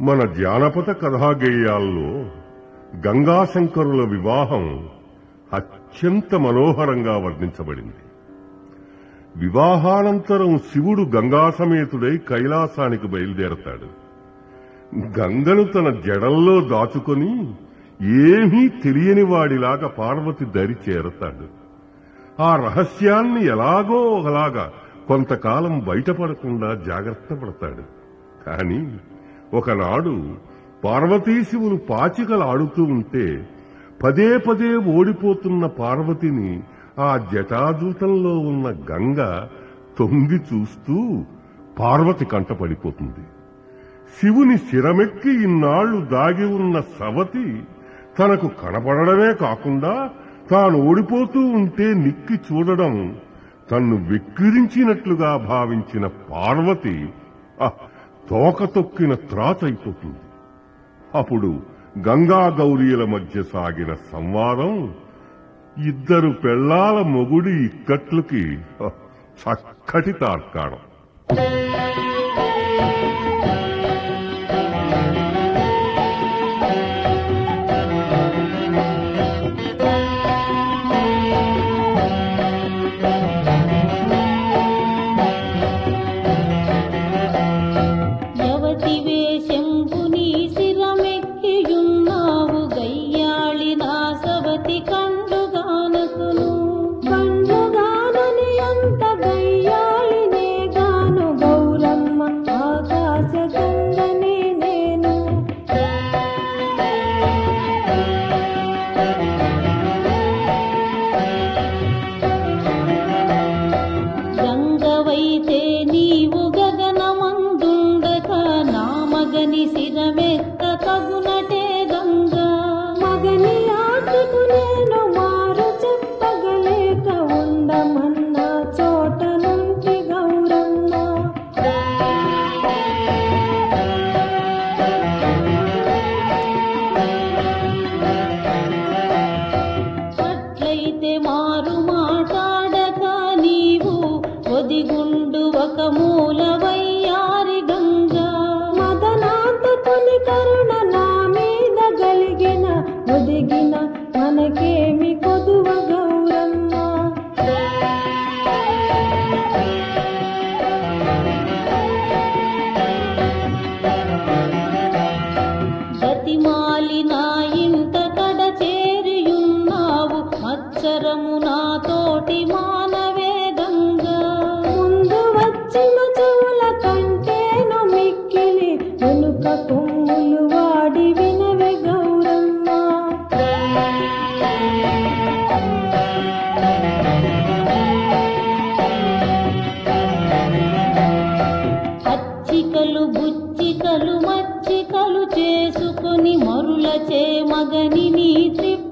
మన జానపద కథాగేయాల్లో గంగాశంకరుల వివాహం అత్యంత మనోహరంగా వర్ణించబడింది వివాహానంతరం శివుడు గంగా సమేతుడై కైలాసానికి బయలుదేరతాడు గంగను తన జడల్లో దాచుకొని ఏమీ తెలియని వాడిలాగా పార్వతి దరి చేరతాడు ఆ రహస్యాన్ని ఎలాగో ఒకలాగా కొంతకాలం బయటపడకుండా జాగ్రత్త పడతాడు కాని ఒకనాడు పార్వతీశివులు పాచికలాడుతూ ఉంటే పదే పదే ఓడిపోతున్న పార్వతిని ఆ జటాజూతంలో ఉన్న గంగ తొంగి చూస్తూ పార్వతి కంటపడిపోతుంది శివుని శిరమెక్కి ఇన్నాళ్లు దాగి ఉన్న సవతి తనకు కనపడడమే కాకుండా తాను ఓడిపోతూ ఉంటే నిక్కి చూడడం తన్ను వెక్కిరించినట్లుగా భావించిన పార్వతి ఆ, తోక తొక్కిన త్రాచైపోతుంది అప్పుడు గంగా గౌరీల మధ్య సాగిన సంవాదం ఇద్దరు పెళ్లాల మొగుడి ఇక్కట్లుకి హ, చక్కటి తార్కాణం యవతివే శంభుని శిరమెక్కియున్నావు గయ్యాళి నా సవతి కండుగానకును కండుగానని అంత గయ్యాళినే గాను గౌరమ్మ ఆకాశ గంగనే నేను గంగవైతే నీవు గగనమందుండక నా మగని శిరమెత్త తగునటే గంగా మగని ఆటకు నేను మారు చెప్పగలేక ఉండమన్న చోట నుండి గౌరమ్మ అట్లయితే మారు మాట్లాడక నీవు ఒదిగుండు ఒక మూల వయ్యారి గంగా మదనాంతకుని కరుణ నా మీద గలిగిన ఒదిగిన మనకేమి కొదువ గౌరమ్మ గతిమాలి నా ఇంట కడ చేరియున్నావు మత్సరము నాతోటి మానవే గంగా ముందు వచ్చిన చెవుల కంటేను మిక్కిలి వెనుక కొమ్ములు వాడి వినవే గౌరమ్మ పచ్చికలు బుచ్చికలు మచ్చికలు చేసుకొని మరుల చే మగని నీ త్రిప్ప